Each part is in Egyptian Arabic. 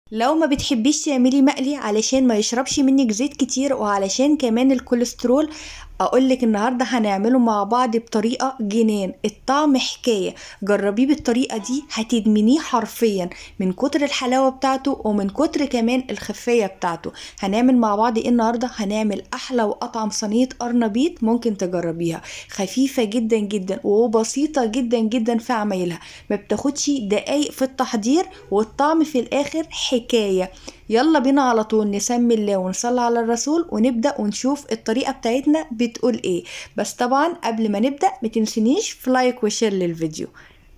لو ما بتحبيش تعملي مقلي علشان ما يشربش منك زيت كتير وعلشان كمان الكوليسترول اقولك النهارده هنعمله مع بعض بطريقه جنان الطعم حكايه جربيه بالطريقه دي هتدمنيه حرفيا من كتر الحلاوه بتاعته ومن كتر كمان الخفيه بتاعته هنعمل مع بعض ايه النهارده هنعمل احلى واطعم صينيه قرنبيط ممكن تجربيها خفيفه جدا جدا وبسيطه جدا جدا في عمايلها ما بتاخدش دقايق في التحضير والطعم في الاخر حكايه يلا بينا على طول نسمي الله ونصلي على الرسول ونبدأ ونشوف الطريقة بتاعتنا بتقول ايه بس طبعا قبل ما نبدأ متنسونيش في لايك وشير للفيديو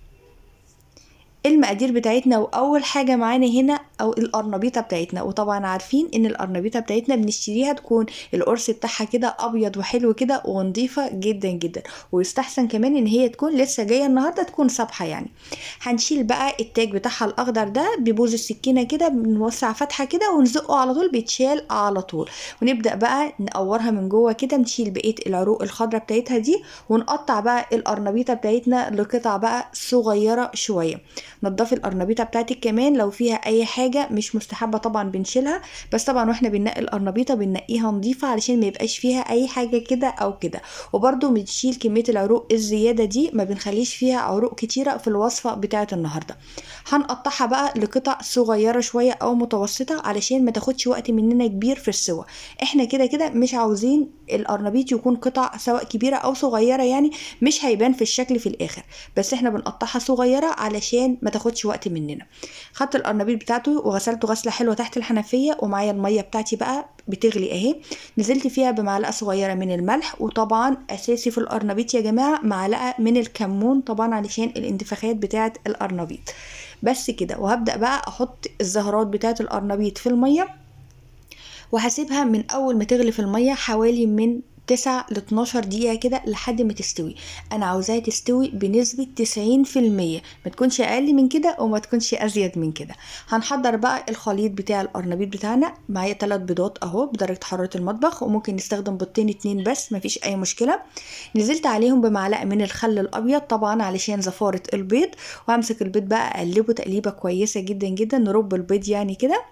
المقادير بتاعتنا واول حاجه معانا هنا او القرنبيطه بتاعتنا وطبعا عارفين ان القرنبيطه بتاعتنا بنشتريها تكون القرص بتاعها كده ابيض وحلو كده ونضيفه جدا جدا ويستحسن كمان ان هي تكون لسه جايه النهارده تكون صبحه يعني هنشيل بقى التاج بتاعها الاخضر ده ببوز السكينه كده بنوسع فتحه كده ونزقه على طول بيتشال على طول ونبدا بقى نقورها من جوه كده نشيل بقيه العروق الخضراء بتاعتها دي ونقطع بقى القرنبيطه بتاعتنا لقطع بقى صغيره شويه نضفي القرنبيطه بتاعتك كمان لو فيها اي حاجه مش مستحبه طبعا بنشيلها بس طبعا واحنا بننقي القرنبيطه بننقيها نظيفه علشان ما يبقاش فيها اي حاجه كده او كده وبرده بنشيل كميه العروق الزياده دي ما بنخليش فيها عروق كتيره في الوصفه بتاعه النهارده هنقطعها بقى لقطع صغيره شويه او متوسطه علشان ما تاخدش وقت مننا كبير في السوا احنا كده كده مش عاوزين القرنبيط يكون قطع سواء كبيره او صغيره يعني مش هيبان في الشكل في الاخر بس احنا بنقطعها صغيره علشان ما تاخدش وقت مننا خدت القرنبيط بتاعته وغسلته غسله حلوه تحت الحنفيه ومعايا الميه بتاعتي بقى بتغلي اهي نزلت فيها بمعلقه صغيره من الملح وطبعا اساسي في القرنبيط يا جماعه معلقه من الكمون طبعا علشان الانتفاخات بتاعه القرنبيط بس كده وهبدا بقى احط الزهرات بتاعه القرنبيط في الميه وهسيبها من اول ما تغلي في الميه حوالي من 9 ل 12 دقيقة كده لحد ما تستوي أنا عاوزاها تستوي بنسبة 90% ما تكونش أقل من كده وما تكونش أزيد من كده هنحضر بقى الخليط بتاع القرنبيط بتاعنا معايا 3 بيضات أهو بدرجة حرارة المطبخ وممكن نستخدم بيضتين اتنين بس مفيش أي مشكلة نزلت عليهم بمعلقة من الخل الأبيض طبعا علشان زفارة البيض وهمسك البيض بقى أقلبه تقليبة كويسة جدا جدا نرب البيض يعني كده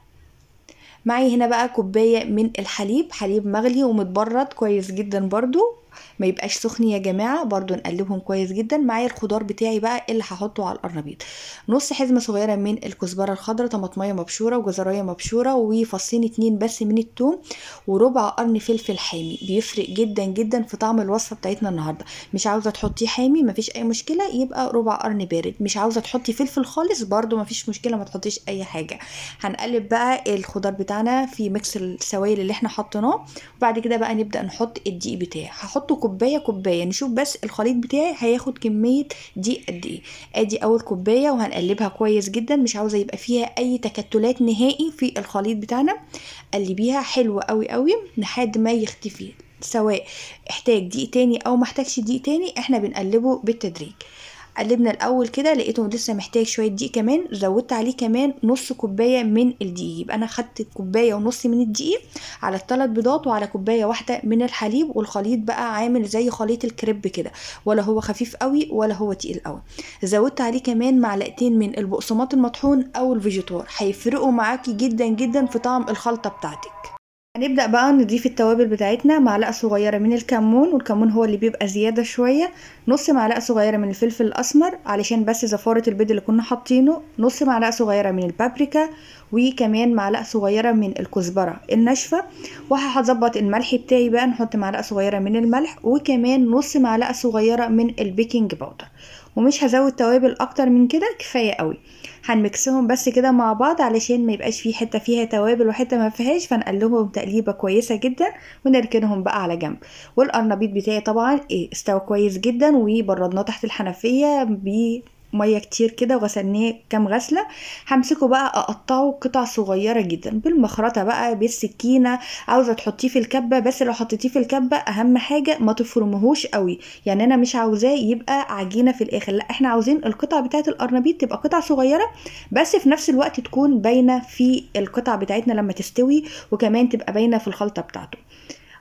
معي هنا بقى كوباية من الحليب حليب مغلي ومتبرد كويس جدا برضو ما يبقاش سخن يا جماعه برضو نقلبهم كويس جدا معايا الخضار بتاعي بقى اللي هحطه على القرنبيط نص حزمه صغيره من الكزبره الخضراء طماطميه مبشوره وجزرايه مبشوره وفصين اتنين بس من التوم وربع قرن فلفل حامي بيفرق جدا جدا في طعم الوصفه بتاعتنا النهارده مش عاوزه تحطيه حامي مفيش اي مشكله يبقى ربع قرن بارد مش عاوزه تحطي فلفل خالص برضو مفيش مشكله ما تحطيش اي حاجه هنقلب بقى الخضار بتاعنا في ميكس السوائل اللي احنا حطيناه وبعد كده بقى نبدا نحط الدقيق بتاعي هحطه كوبايه كوبايه نشوف بس الخليط بتاعي هياخد كميه دي قد ايه ادي اول كوبايه وهنقلبها كويس جدا مش عاوزه يبقى فيها اي تكتلات نهائي في الخليط بتاعنا قلبيها حلوه قوي قوي لحد ما يختفي سواء احتاج دقيق تاني او محتاجش دقيق تاني احنا بنقلبه بالتدريج قلبنا الاول كده لقيته لسه محتاج شويه دقيق كمان زودت عليه كمان نص كوبايه من الدقيق يبقى انا خدت كوبايه ونص من الدقيق على الثلاث بيضات وعلى كوبايه واحده من الحليب والخليط بقى عامل زي خليط الكريب كده ولا هو خفيف قوي ولا هو تقيل قوي زودت عليه كمان معلقتين من البقسماط المطحون او الفيجيتار هيفرقوا معاكي جدا جدا في طعم الخلطه بتاعتك هنبدأ بقى نضيف التوابل بتاعتنا معلقة صغيرة من الكمون والكمون هو اللي بيبقى زيادة شوية نص معلقة صغيرة من الفلفل الأسمر علشان بس زفارة البيض اللي كنا حاطينه نص معلقة صغيرة من البابريكا وكمان معلقة صغيرة من الكزبرة الناشفة وهظبط الملح بتاعي بقى نحط معلقة صغيرة من الملح وكمان نص معلقة صغيرة من البيكنج باودر ومش هزود توابل اكتر من كده كفايه قوي هنمكسهم بس كده مع بعض علشان ما يبقاش في حته فيها توابل وحته ما فيهاش فنقلبهم تقليبه كويسه جدا ونركنهم بقى على جنب والقرنبيط بتاعي طبعا ايه استوى كويس جدا وبردناه تحت الحنفيه ب ميه كتير كده وغسلناه كام غسله همسكه بقى اقطعه قطع صغيره جدا بالمخرطه بقى بالسكينه عاوزه تحطيه في الكبه بس لو حطيتيه في الكبه اهم حاجه ما تفرمهوش قوي يعني انا مش عاوزاه يبقى عجينه في الاخر لا احنا عاوزين القطع بتاعه القرنبيط تبقى قطع صغيره بس في نفس الوقت تكون باينه في القطع بتاعتنا لما تستوي وكمان تبقى باينه في الخلطه بتاعته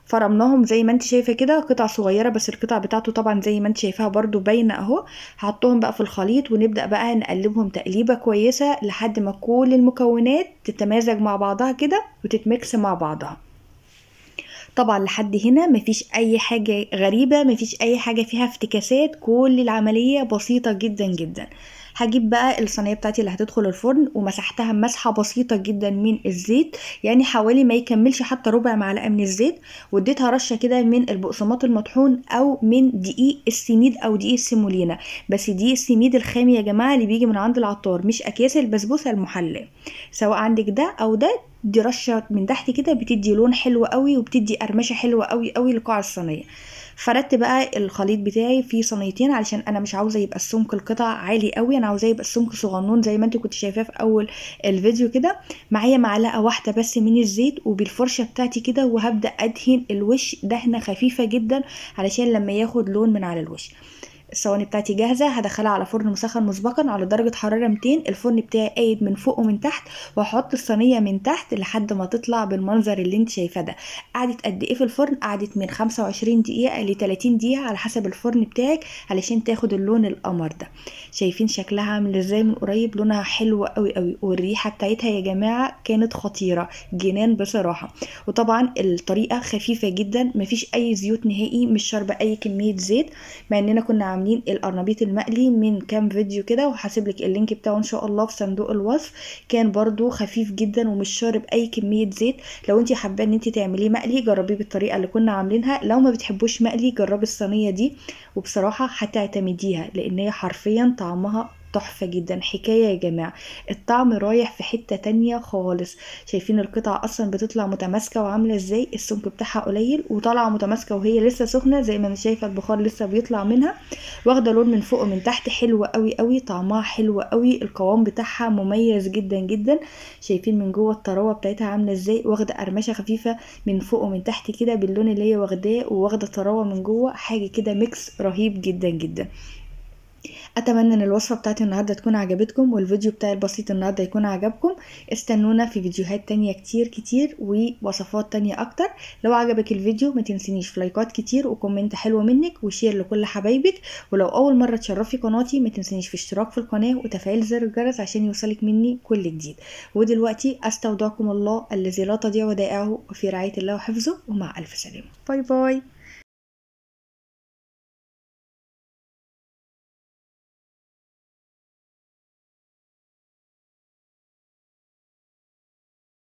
فرمناهم زي ما انت شايفه كده قطع صغيره بس القطع بتاعته طبعا زي ما انت شايفاها برضو باينه اهو هحطهم بقى في الخليط ونبدا بقى نقلبهم تقليبه كويسه لحد ما كل المكونات تتمازج مع بعضها كده وتتمكس مع بعضها طبعا لحد هنا مفيش اي حاجه غريبه مفيش اي حاجه فيها افتكاسات كل العمليه بسيطه جدا جدا هجيب بقى الصينيه بتاعتي اللي هتدخل الفرن ومسحتها مسحه بسيطه جدا من الزيت يعني حوالي ما يكملش حتى ربع معلقه من الزيت واديتها رشه كده من البقسماط المطحون او من دقيق السميد او دقيق السيمولينا بس دقيق السميد الخام يا جماعه اللي بيجي من عند العطار مش اكياس البسبوسه المحلاه سواء عندك ده او ده دي رشه من تحت كده بتدي لون حلو قوي وبتدي قرمشه حلوه قوي قوي لقاع الصينيه فردت بقى الخليط بتاعي في صينيتين علشان انا مش عاوزه يبقى السمك القطع عالي قوي انا عاوزاه يبقى السمك صغنون زي ما انت كنت شايفاه في اول الفيديو كده معايا معلقه واحده بس من الزيت وبالفرشه بتاعتي كده وهبدا ادهن الوش دهنه خفيفه جدا علشان لما ياخد لون من على الوش الصواني بتاعتي جاهزه هدخلها على فرن مسخن مسبقا على درجه حراره 200 الفرن بتاعي قايد من فوق ومن تحت وهحط الصينيه من تحت لحد ما تطلع بالمنظر اللي انت شايفاه ده قعدت قد ايه في الفرن قعدت من 25 دقيقه ل 30 دقيقه على حسب الفرن بتاعك علشان تاخد اللون القمر ده شايفين شكلها عامل ازاي من قريب لونها حلو قوي قوي والريحه بتاعتها يا جماعه كانت خطيره جنان بصراحه وطبعا الطريقه خفيفه جدا مفيش اي زيوت نهائي مش شاربه اي كميه زيت مع اننا كنا عاملين القرنبيط المقلي من كام فيديو كده وهسيب لك اللينك بتاعه ان شاء الله في صندوق الوصف كان برضو خفيف جدا ومش شارب اي كميه زيت لو انت حابه ان انت تعمليه مقلي جربيه بالطريقه اللي كنا عاملينها لو ما بتحبوش مقلي جربي الصينيه دي وبصراحه هتعتمديها لان هي حرفيا طعمها تحفة جدا حكاية يا جماعة الطعم رايح في حتة تانية خالص شايفين القطع اصلا بتطلع متماسكة وعاملة ازاي السمك بتاعها قليل وطالعة متماسكة وهي لسه سخنة زي ما انا شايفة البخار لسه بيطلع منها واخدة لون من فوق ومن تحت حلو قوي قوي طعمها حلو قوي القوام بتاعها مميز جدا جدا شايفين من جوه الطراوة بتاعتها عاملة ازاي واخدة قرمشة خفيفة من فوق ومن تحت كده باللون اللي هي واخداه وواخدة طراوة من جوه حاجة كده ميكس رهيب جدا جدا اتمنى ان الوصفه بتاعتي النهارده تكون عجبتكم والفيديو بتاعي البسيط النهارده يكون عجبكم استنونا في فيديوهات تانية كتير كتير ووصفات تانية اكتر لو عجبك الفيديو ما تنسينيش في لايكات كتير وكومنت حلو منك وشير لكل حبايبك ولو اول مره تشرفي قناتي ما تنسينيش في اشتراك في القناه وتفعيل زر الجرس عشان يوصلك مني كل جديد ودلوقتي استودعكم الله الذي لا تضيع ودائعه وفي رعايه الله وحفظه ومع الف سلامه باي باي